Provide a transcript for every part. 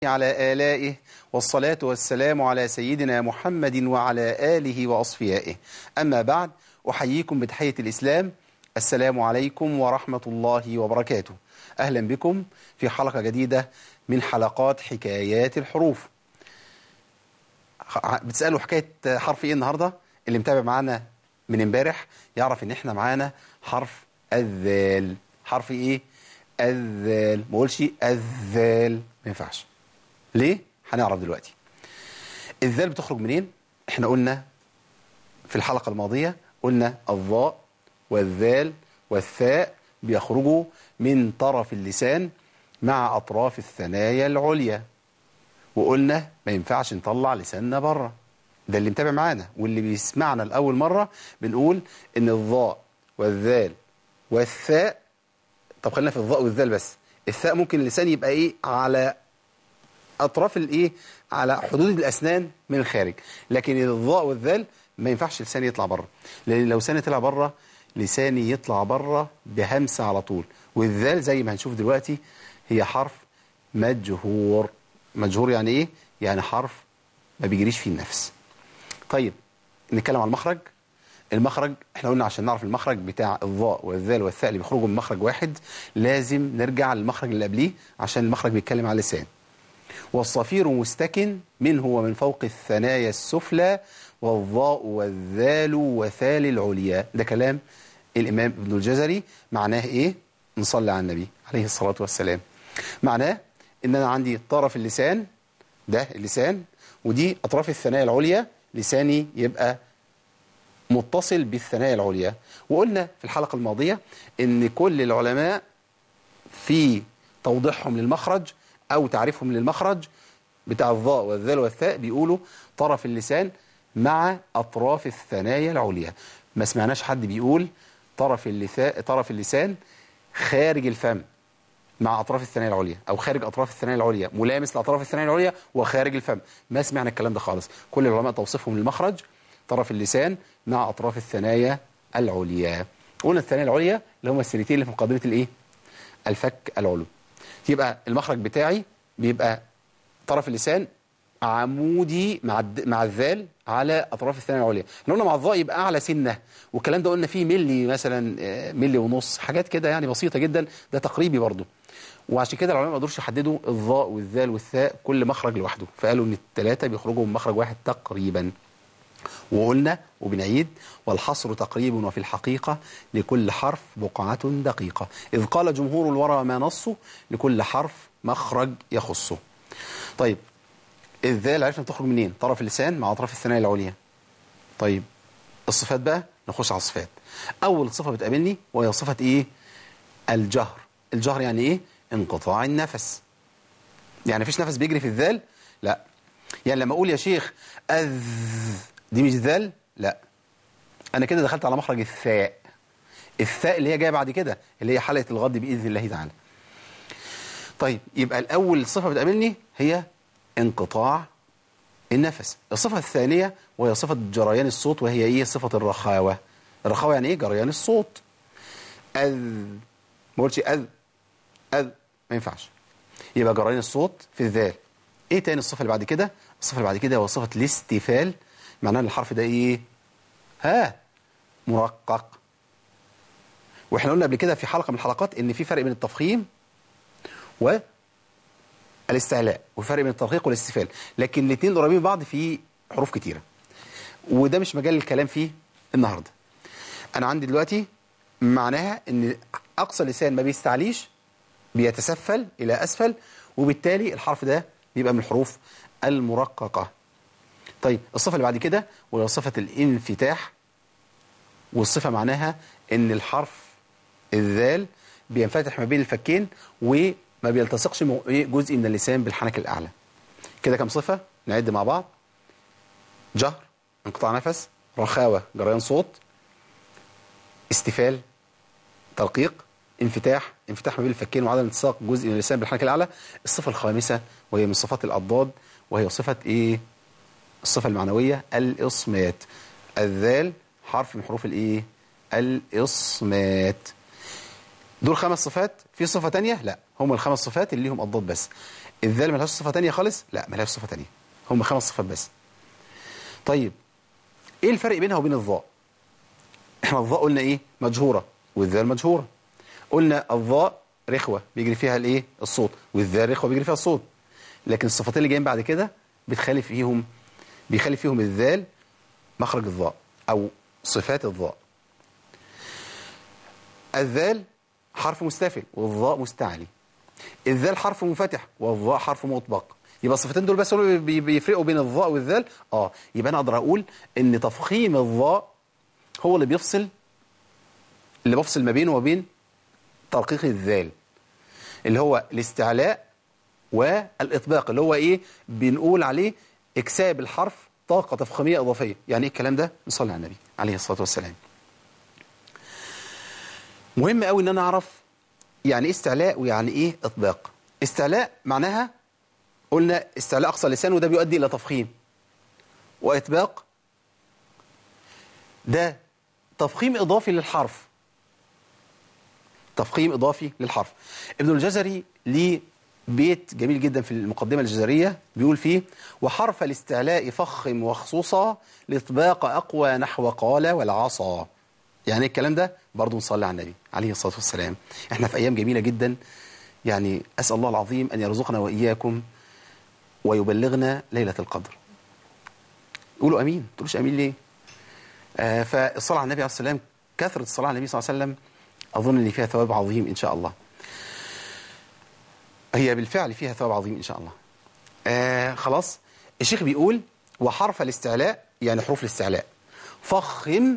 على آلائه والصلاة والسلام على سيدنا محمد وعلى آله وأصفيائه أما بعد أحييكم بتحية الإسلام السلام عليكم ورحمة الله وبركاته أهلا بكم في حلقة جديدة من حلقات حكايات الحروف بتسألوا حكاية حرف إيه النهاردة اللي متابع معانا من امبارح يعرف إن إحنا معانا حرف الذال حرف إيه الذال ما اقولش الذال ما ينفعش ليه هنعرف دلوقتي الذال بتخرج منين احنا قلنا في الحلقة الماضية قلنا الضاء والذال والثاء بيخرجوا من طرف اللسان مع أطراف الثنايا العليا وقلنا ما ينفعش نطلع لساننا بره ده اللي متابع معانا واللي بيسمعنا لأول مرة بنقول إن الضاء والذال والثاء طب خلينا في الضاء والذال بس الثاء ممكن اللسان يبقى ايه على اطراف الايه على حدود الاسنان من الخارج لكن الضاء والذال ما ينفعش لساني يطلع بره لان لو لساني طلع بره لساني يطلع بره بهمسه على طول والذال زي ما هنشوف دلوقتي هي حرف مجهور مجهور يعني ايه يعني حرف ما بيجريش فيه النفس طيب نتكلم عن المخرج المخرج احنا قلنا عشان نعرف المخرج بتاع الضاء والذال والثاء اللي بيخرجوا من مخرج واحد لازم نرجع للمخرج اللي قبليه عشان المخرج بيتكلم على اللسان والصفير مستكن منه ومن فوق الثنايا السفلى والضاء والذال وثال العليا ده كلام الإمام ابن الجزري معناه إيه؟ نصلي على النبي عليه الصلاة والسلام معناه إن أنا عندي طرف اللسان ده اللسان ودي أطراف الثنايا العليا لساني يبقى متصل بالثنايا العليا وقلنا في الحلقة الماضية ان كل العلماء في توضيحهم للمخرج او تعريفهم للمخرج بتاع الضاء والذال والثاء بيقولوا طرف اللسان مع اطراف الثنايا العليا ما سمعناش حد بيقول طرف اللسان طرف اللسان خارج الفم مع اطراف الثنايا العليا او خارج اطراف الثنايا العليا ملامس لاطراف الثنايا العليا وخارج الفم ما سمعنا الكلام ده خالص كل العلماء توصيفهم للمخرج طرف اللسان مع أطراف الثنايا العليا قلنا الثنايا العليا اللي هم السنتين اللي في مقدمة الإيه؟ الفك العلو يبقى المخرج بتاعي بيبقى طرف اللسان عمودي مع مع الذال على أطراف الثنايا العليا احنا قلنا مع الضاء يبقى أعلى سنة والكلام ده قلنا فيه ملي مثلا ملي ونص حاجات كده يعني بسيطة جدا ده تقريبي برضه وعشان كده العلماء ما قدروش يحددوا الضاء والذال والثاء كل مخرج لوحده فقالوا ان الثلاثه بيخرجوا من مخرج واحد تقريبا وقلنا وبنعيد والحصر تقريب وفي الحقيقة لكل حرف بقعة دقيقة إذ قال جمهور الورى ما نصه لكل حرف مخرج يخصه طيب الذال عرفنا تخرج منين طرف اللسان مع أطراف الثنايا العليا طيب الصفات بقى نخش على الصفات أول صفة بتقابلني وهي صفة إيه الجهر الجهر يعني إيه انقطاع النفس يعني مفيش نفس بيجري في الذال لا يعني لما أقول يا شيخ أذ دي مش ذال لا انا كده دخلت على مخرج الثاء الثاء اللي هي جايه بعد كده اللي هي حلقه الغض باذن الله تعالى طيب يبقى الاول صفه بتقابلني هي انقطاع النفس الصفه الثانيه وهي صفه جريان الصوت وهي ايه صفه الرخاوه الرخاوه يعني ايه جريان الصوت اذ ما قلتش اذ اذ ما ينفعش يبقى جريان الصوت في الذال ايه تاني الصفه اللي بعد كده الصفه اللي بعد كده هو صفه الاستفال معناه ان الحرف ده ايه ها مرقق واحنا قلنا قبل كده في حلقه من الحلقات ان في فرق بين التفخيم والاستعلاء وفرق بين الترقيق والاستفال لكن الاثنين قريبين من بعض في حروف كتيره وده مش مجال الكلام فيه النهارده انا عندي دلوقتي معناها ان اقصى لسان ما بيستعليش بيتسفل الى اسفل وبالتالي الحرف ده بيبقى من الحروف المرققه طيب الصفة اللي بعد كده وهي صفة الانفتاح والصفة معناها ان الحرف الذال بينفتح ما بين الفكين وما بيلتصقش جزء من اللسان بالحنك الأعلى كده كم صفة نعد مع بعض جهر انقطاع نفس رخاوة جريان صوت استفال ترقيق انفتاح انفتاح ما بين الفكين وعدم التصاق جزء من اللسان بالحنك الأعلى الصفة الخامسة وهي من صفات الأضداد وهي صفة ايه الصفة المعنوية الإصمات الذال حرف من حروف الإيه الإصمات دول خمس صفات في صفة تانية لا هم الخمس صفات اللي ليهم أضداد بس الذال ملهاش صفة تانية خالص لا ملهاش صفة تانية هم خمس صفات بس طيب ايه الفرق بينها وبين الظاء احنا الظاء قلنا ايه مجهورة والذال مجهورة قلنا الظاء رخوة بيجري فيها الايه الصوت والذال رخوة بيجري فيها الصوت لكن الصفتين اللي جايين بعد كده بتخالف فيهم بيخالف فيهم الذال مخرج الظاء او صفات الظاء الذال حرف مستفل والظاء مستعلي الذال حرف منفتح والظاء حرف مطبق يبقى الصفتين دول بس اللي بي- بيفرقوا بين الظاء والذال اه يبقى انا اقدر اقول ان تفخيم الظاء هو اللي بيفصل اللي بفصل ما بينه وبين ترقيق الذال اللي هو الاستعلاء والاطباق اللي هو ايه بنقول عليه اكساب الحرف طاقه تفخيميه اضافيه يعني ايه الكلام ده نصلي على النبي عليه الصلاه والسلام مهم قوي ان انا اعرف يعني ايه استعلاء ويعني ايه اطباق استعلاء معناها قلنا استعلاء اقصى اللسان وده بيؤدي الى تفخيم واطباق ده تفخيم اضافي للحرف تفخيم اضافي للحرف ابن الجزري ليه بيت جميل جدا في المقدمه الجزريه بيقول فيه وحرف الاستعلاء فخم وخصوصا لاطباق اقوى نحو قال والعصا يعني الكلام ده برضه نصلي على النبي عليه الصلاه والسلام احنا في ايام جميله جدا يعني اسال الله العظيم ان يرزقنا واياكم ويبلغنا ليله القدر قولوا امين ما تقولوش امين ليه آه فالصلاه على النبي عليه الصلاه والسلام كثره الصلاه على النبي صلى الله عليه وسلم اظن ان فيها ثواب عظيم ان شاء الله هي بالفعل فيها ثواب عظيم ان شاء الله آه خلاص الشيخ بيقول وحرف الاستعلاء يعني حروف الاستعلاء فخم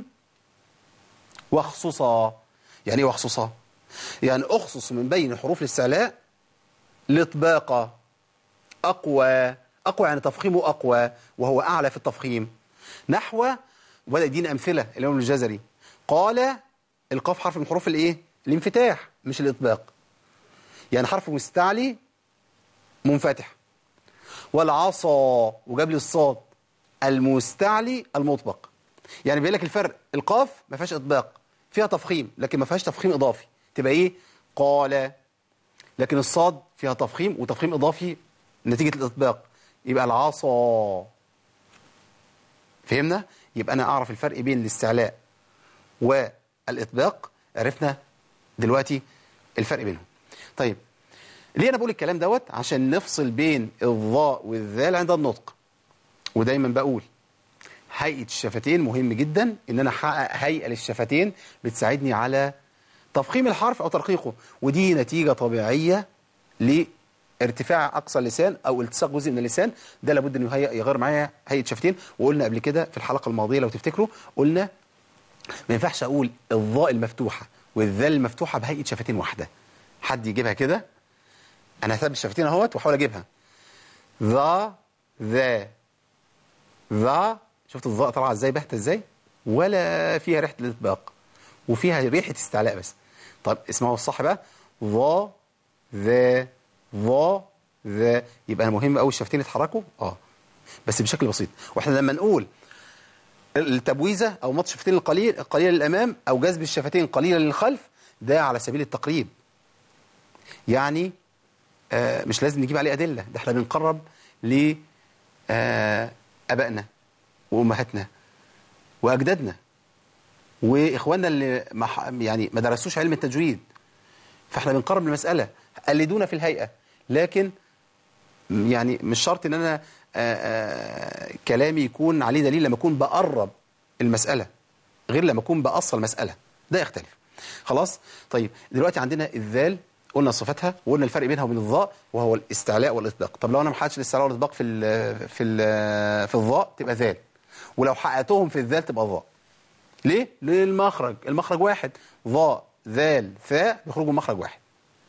واخصصا يعني ايه واخصصا يعني اخصص من بين حروف الاستعلاء الاطباق اقوى اقوى يعني تفخيمه اقوى وهو اعلى في التفخيم نحو وبدا يدينا امثله الامام الجزري قال القاف حرف من حروف الايه الانفتاح مش الاطباق يعني حرف مستعلي منفتح والعصا وجاب لي الصاد المستعلي المطبق يعني بيقول لك الفرق القاف ما فيهاش اطباق فيها تفخيم لكن ما فيهاش تفخيم اضافي تبقى ايه قال لكن الصاد فيها تفخيم وتفخيم اضافي نتيجه الاطباق يبقى العصا فهمنا يبقى انا اعرف الفرق بين الاستعلاء والاطباق عرفنا دلوقتي الفرق بينهم طيب ليه انا بقول الكلام دوت عشان نفصل بين الظاء والذال عند النطق ودايما بقول هيئه الشفتين مهم جدا ان انا احقق هيئه للشفتين بتساعدني على تفخيم الحرف او ترقيقه ودي نتيجه طبيعيه لارتفاع اقصى اللسان او التصاق جزء من اللسان ده لابد انه يهيئ يغير معايا هيئه شفتين وقلنا قبل كده في الحلقه الماضيه لو تفتكروا قلنا ما ينفعش اقول الظاء المفتوحه والذال المفتوحه بهيئه شفتين واحده حد يجيبها كده انا هثبت الشفتين اهوت واحاول اجيبها ذا ذا ذا شفت الظاء طالعه ازاي باهته ازاي ولا فيها ريحه الاطباق وفيها ريحه استعلاء بس طب اسمعوا الصح بقى ظا ذا ظا ذا يبقى مهم قوي الشفتين يتحركوا اه بس بشكل بسيط واحنا لما نقول التبويزه او مط الشفتين القليل القليل للامام او جذب الشفتين قليلا للخلف ده على سبيل التقريب يعني آه مش لازم نجيب عليه ادله ده احنا بنقرب ل آه ابائنا وامهاتنا واجدادنا واخواننا اللي ما ح- يعني ما درسوش علم التجويد فاحنا بنقرب المساله قلدونا في الهيئه لكن يعني مش شرط ان انا آه، آه، كلامي يكون عليه دليل لما اكون بقرب المساله غير لما اكون باصل المساله ده يختلف خلاص طيب دلوقتي عندنا الذال قلنا صفاتها وقلنا الفرق بينها وبين الظاء وهو الاستعلاء والاطباق طب لو انا ما حققتش الاستعلاء والاطباق في ال في ال في الظاء تبقى ذال ولو حققتهم في الذال تبقى ظاء ليه للمخرج المخرج واحد ظاء ذال ثاء بيخرجوا من مخرج واحد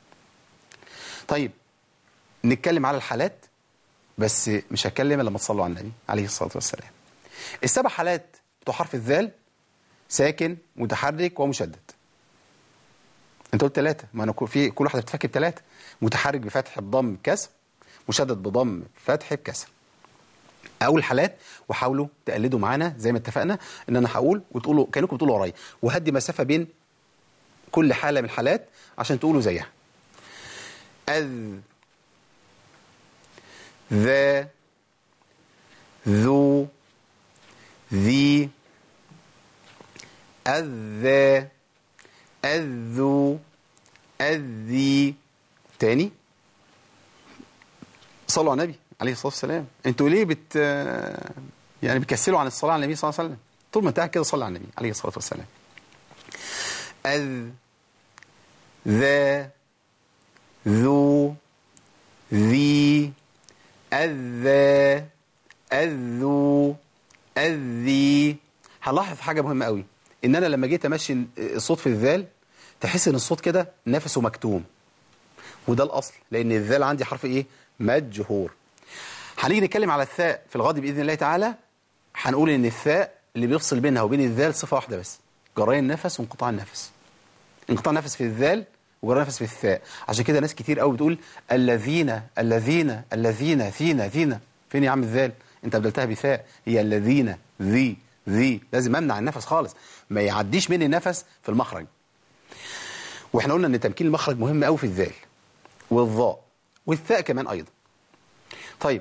طيب نتكلم على الحالات بس مش هتكلم الا لما تصلوا على النبي عليه الصلاه والسلام السبع حالات بتوع حرف الذال ساكن متحرك ومشدد انت قلت ثلاثه ما انا كو- في كل واحده بتفكر ثلاثه متحرك بفتح بضم بكسر مشدد بضم فتح بكسر اول حالات وحاولوا تقلدوا معانا زي ما اتفقنا ان انا هقول وتقولوا كانكم بتقولوا ورايا وهدي مسافه بين كل حاله من الحالات عشان تقولوا زيها اذ ذا ذو ذي الذا الذو الذي تاني صلوا على النبي عليه الصلاة والسلام انتوا ليه بت يعني بتكسلوا عن الصلاة على النبي صلى الله عليه وسلم طول ما انت قاعد كده صلي على النبي عليه الصلاة والسلام أذ ذا ذو ذي الذا الذو الذي هنلاحظ حاجة مهمة قوي ان انا لما جيت امشي الصوت في الذال تحس ان الصوت كده نفسه مكتوم وده الاصل لان الذال عندي حرف ايه مجهور هنيجي نتكلم على الثاء في الغد باذن الله تعالى هنقول ان الثاء اللي بيفصل بينها وبين الذال صفه واحده بس جريان النفس وانقطاع النفس انقطاع النفس في الذال وجريان النفس في الثاء عشان كده ناس كتير قوي بتقول الذين الذين الذين ذينا ذينا فين يا عم الذال انت بدلتها بثاء هي الذين ذي ذي لازم امنع النفس خالص ما يعديش مني النفس في المخرج واحنا قلنا ان تمكين المخرج مهم قوي في الذال والظاء والثاء كمان ايضا طيب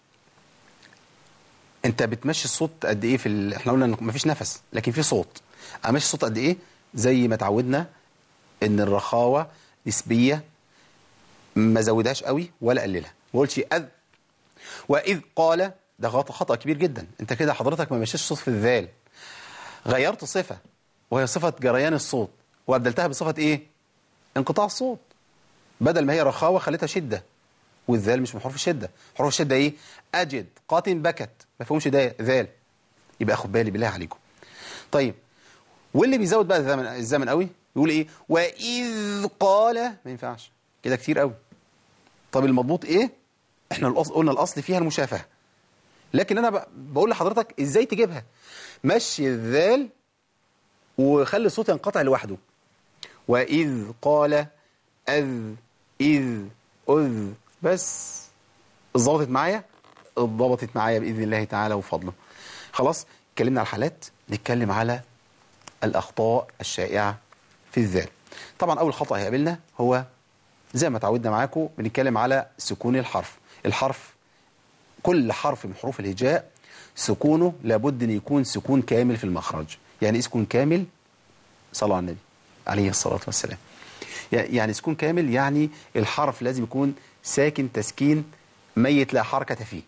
انت بتمشي الصوت قد ايه في ال... احنا قلنا ان مفيش نفس لكن في صوت امشي الصوت قد ايه زي ما تعودنا ان الرخاوه نسبيه ما زودهاش قوي ولا قللها ما قلتش اذ واذ قال ده خطا خطا كبير جدا انت كده حضرتك ما مشيتش صوت في الذال غيرت صفه وهي صفه جريان الصوت وابدلتها بصفه ايه انقطاع الصوت بدل ما هي رخاوه خليتها شده والذال مش من حروف الشده حروف الشده ايه اجد قات بكت ما فيهمش ده ذال يبقى اخد بالي بالله عليكم طيب واللي بيزود بقى الزمن الزمن قوي يقول ايه واذ قال ما ينفعش كده كتير قوي طب المضبوط ايه احنا الأصل قلنا الاصل فيها المشافهه لكن انا بقول لحضرتك ازاي تجيبها مشي الذال وخلي الصوت ينقطع لوحده واذ قال اذ اذ اذ بس اتظبطت معايا اتظبطت معايا باذن الله تعالى وفضله خلاص اتكلمنا على الحالات نتكلم على الاخطاء الشائعه في الذال طبعا اول خطا هيقابلنا هو زي ما تعودنا معاكم بنتكلم على سكون الحرف الحرف كل حرف من حروف الهجاء سكونه لابد ان يكون سكون كامل في المخرج يعني ايه سكون كامل صلوا على النبي عليه الصلاه والسلام يعني سكون كامل يعني الحرف لازم يكون ساكن تسكين ميت لا حركه فيه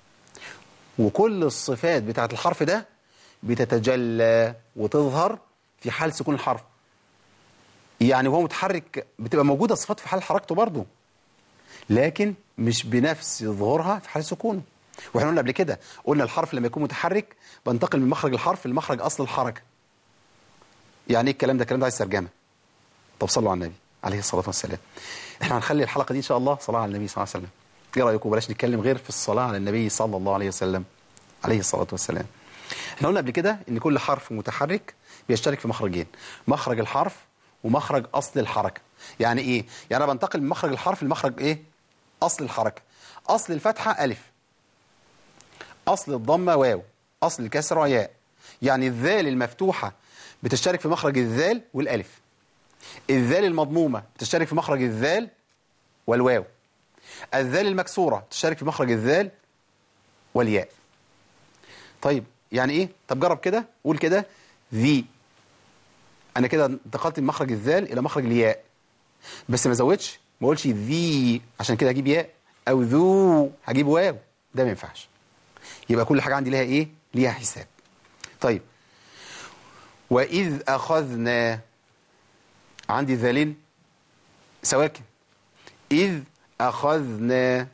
وكل الصفات بتاعت الحرف ده بتتجلى وتظهر في حال سكون الحرف يعني وهو متحرك بتبقى موجودة الصفات في حال حركته برضه لكن مش بنفس ظهورها في حال سكونه واحنا قلنا قبل كده قلنا الحرف لما يكون متحرك بنتقل من مخرج الحرف لمخرج اصل الحركه يعني ايه الكلام ده الكلام ده عايز ترجمه طب صلوا على النبي عليه الصلاه والسلام احنا هنخلي الحلقه دي ان شاء الله صلاه على النبي صلى الله عليه وسلم ايه رايكم بلاش نتكلم غير في الصلاه على النبي صلى الله عليه وسلم عليه الصلاه والسلام احنا قلنا قبل كده ان كل حرف متحرك بيشترك في مخرجين مخرج الحرف ومخرج اصل الحركه يعني ايه يعني انا بنتقل من مخرج الحرف لمخرج ايه اصل الحركه اصل الفتحه الف اصل الضمه واو اصل الكسره ياء يعني الذال المفتوحه بتشترك في مخرج الذال والالف الذال المضمومه بتشترك في مخرج الذال والواو الذال المكسوره تشترك في مخرج الذال والياء طيب يعني ايه طب جرب كده قول كده ذي انا كده انتقلت من مخرج الذال الى مخرج الياء بس ما زودش ما اقولش ذي عشان كده هجيب ياء او ذو هجيب واو ده ما ينفعش يبقى كل حاجه عندي ليها ايه ليها حساب طيب واذ اخذنا عندي ذالين سواكن اذ اخذنا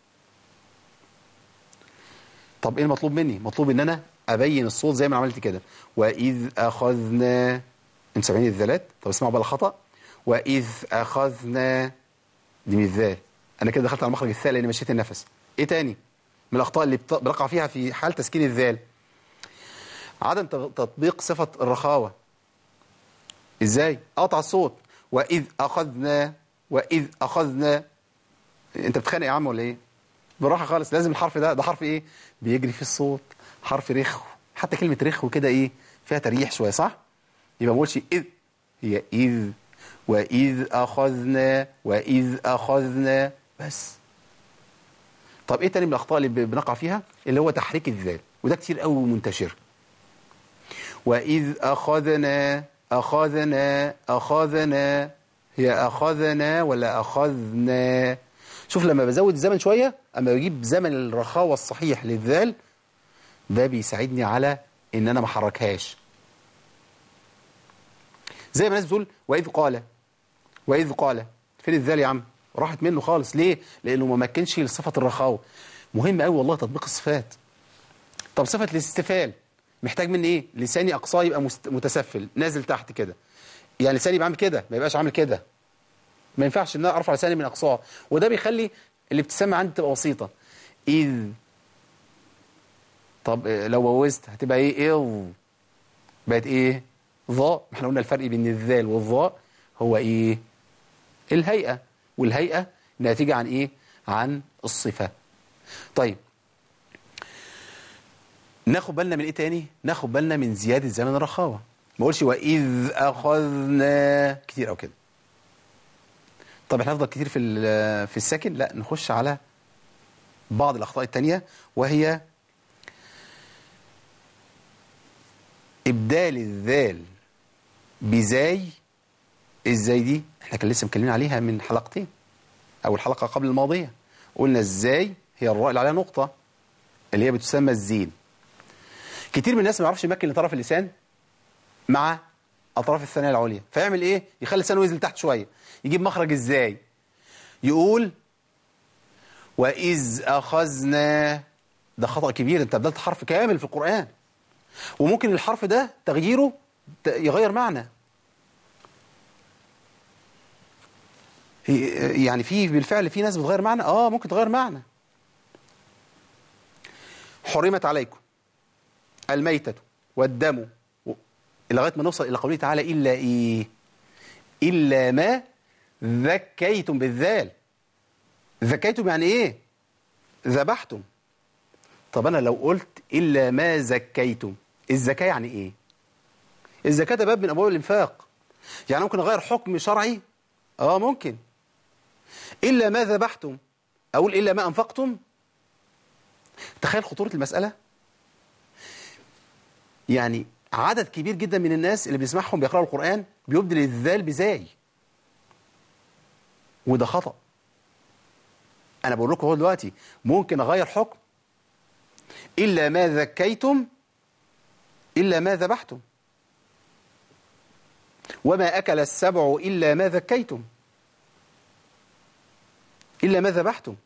طب ايه المطلوب مني مطلوب ان انا ابين الصوت زي ما عملت كده واذ اخذنا انتوا سامعين الذالات طب اسمعوا بقى الخطا واذ اخذنا دي مش ذال انا كده دخلت على مخرج الثاء لاني مشيت النفس ايه تاني من الاخطاء اللي بقع فيها في حال تسكين الذال عدم تطبيق صفه الرخاوه ازاي اقطع الصوت واذ اخذنا واذ اخذنا انت بتخانق يا عم ولا ايه بالراحه خالص لازم الحرف ده ده حرف ايه بيجري في الصوت حرف رخو حتى كلمه رخو كده ايه فيها تريح شويه صح يبقى ما اقولش اذ هي اذ واذ اخذنا واذ اخذنا بس طب ايه تاني من الاخطاء اللي ب- بنقع فيها اللي هو تحريك الذال وده كتير قوي منتشر واذ اخذنا اخذنا اخذنا هي اخذنا ولا اخذنا شوف لما بزود الزمن شويه اما بجيب زمن الرخاوه الصحيح للذال ده بيساعدني على ان انا ما احركهاش زي ما الناس بتقول واذ قال واذ قال فين الذال يا عم راحت منه خالص ليه لانه ما مكنش لصفه الرخاوه مهم قوي والله تطبيق الصفات طب صفه الاستفال محتاج مني ايه لساني اقصاه يبقى مست- متسفل نازل تحت كده يعني لساني بعمل كده ما يبقاش عامل كده ما ينفعش ان انا ارفع لساني من اقصاه وده بيخلي الابتسامه عندي تبقى بسيطه اذ طب إيه لو بوزت هتبقى ايه اذ بقت ايه ظاء احنا قلنا الفرق بين الذال والظاء هو ايه الهيئه والهيئه ناتجه عن ايه عن الصفه طيب ناخد بالنا من ايه تاني ناخد بالنا من زياده زمن الرخاوه ما اقولش واذ اخذنا كتير او كده طب احنا هنفضل كتير في ال- في الساكن لا نخش على بعض الاخطاء التانية وهي ابدال الذال بزاي ازاي دي احنا كان لسه مكلمين عليها من حلقتين او الحلقه قبل الماضيه قلنا ازاي هي الراء اللي عليها نقطه اللي هي بتسمى الزين كتير من الناس ما يعرفش يمكن لطرف اللسان مع اطراف الثانيه العليا فيعمل ايه يخلي لسانه ينزل تحت شويه يجيب مخرج ازاي يقول واذ اخذنا ده خطا كبير انت بدلت حرف كامل في القران وممكن الحرف ده تغييره ت- يغير معنى هي- يعني في بالفعل في ناس بتغير معنى اه ممكن تغير معنى حرمت عليكم الميتة والدم و- لغاية ما نوصل إلى قوله تعالى إلا إيه إلا ما ذكيتم بالذال ذكيتم يعني إيه ذبحتم طب أنا لو قلت إلا ما زكيتم الزكاة يعني إيه الزكاة ده باب من أبواب الإنفاق يعني ممكن أغير حكم شرعي آه ممكن إلا ما ذبحتم أقول إلا ما أنفقتم تخيل خطورة المسألة يعني عدد كبير جدا من الناس اللي بنسمعهم بيقرأوا القرآن بيبدل الذال بزاي وده خطأ أنا بقول لكم هو دلوقتي ممكن أغير حكم إلا ما ذكيتم إلا ما ذبحتم وما أكل السبع إلا ما ذكيتم إلا ما ذبحتم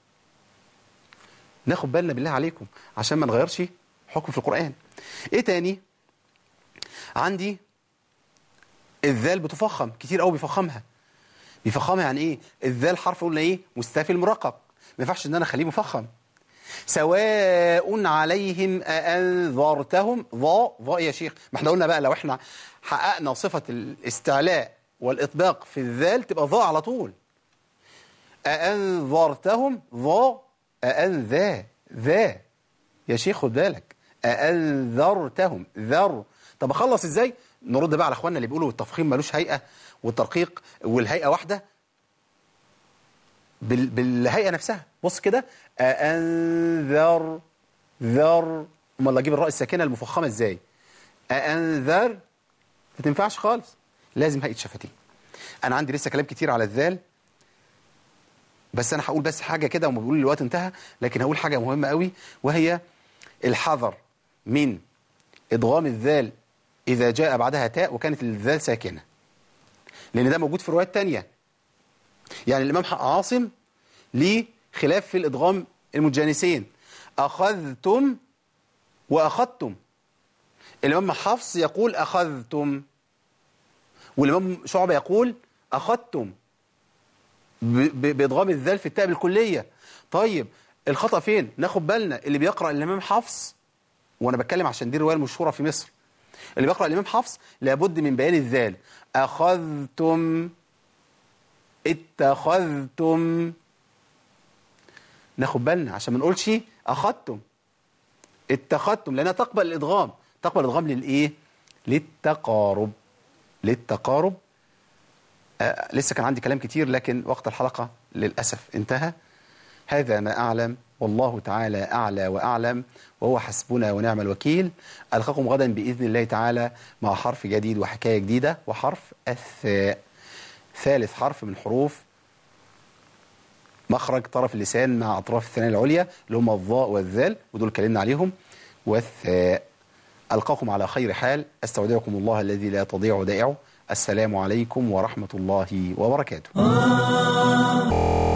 ناخد بالنا بالله عليكم عشان ما نغيرش حكم في القرآن ايه تاني عندي الذال بتفخم كتير قوي بيفخمها بيفخمها يعني ايه الذال حرف قلنا ايه مستفل مرقق ما ينفعش ان انا اخليه مفخم سواء عليهم أأنذرتهم ضاء ضاء يا شيخ ما احنا قلنا بقى لو احنا حققنا صفة الاستعلاء والإطباق في الذال تبقى ضاء على طول أأنذرتهم ضاء أأنذا ذا يا شيخ خد بالك أأنذرتهم ذر طب أخلص إزاي نرد بقى على أخواننا اللي بيقولوا التفخيم ملوش هيئة والترقيق والهيئة واحدة بال... بالهيئة نفسها بص كده أأنذر ذر امال اجيب الراء الساكنة المفخمة إزاي أأنذر ما تنفعش خالص لازم هيئة شفتين أنا عندي لسه كلام كتير على الذال بس انا هقول بس حاجه كده وما بيقولوا لي الوقت انتهى لكن هقول حاجه مهمه قوي وهي الحذر من ادغام الذال اذا جاء بعدها تاء وكانت الذال ساكنه لان ده موجود في روايات تانية يعني الامام عاصم ليه خلاف في الادغام المتجانسين اخذتم واخذتم الامام حفص يقول اخذتم والامام شعبه يقول اخذتم بإضغام الذال في التاء بالكلية طيب الخطأ فين ناخد بالنا اللي بيقرأ الإمام حفص وأنا بتكلم عشان دي الرواية المشهورة في مصر اللي بيقرأ الإمام حفص لابد من بيان الذال أخذتم اتخذتم ناخد بالنا عشان ما نقولش أخذتم اتخذتم لأنها تقبل الإدغام تقبل الإدغام للإيه للتقارب للتقارب آه لسه كان عندي كلام كتير لكن وقت الحلقة للأسف انتهى هذا ما أعلم والله تعالى أعلى وأعلم وهو حسبنا ونعم الوكيل ألقاكم غدا بإذن الله تعالى مع حرف جديد وحكاية جديدة وحرف الثاء ثالث حرف من حروف مخرج طرف اللسان مع أطراف الثنايا العليا اللي هم الظاء والذال ودول اتكلمنا عليهم والثاء ألقاكم على خير حال أستودعكم الله الذي لا تضيع ودائعه السلام عليكم ورحمة الله وبركاته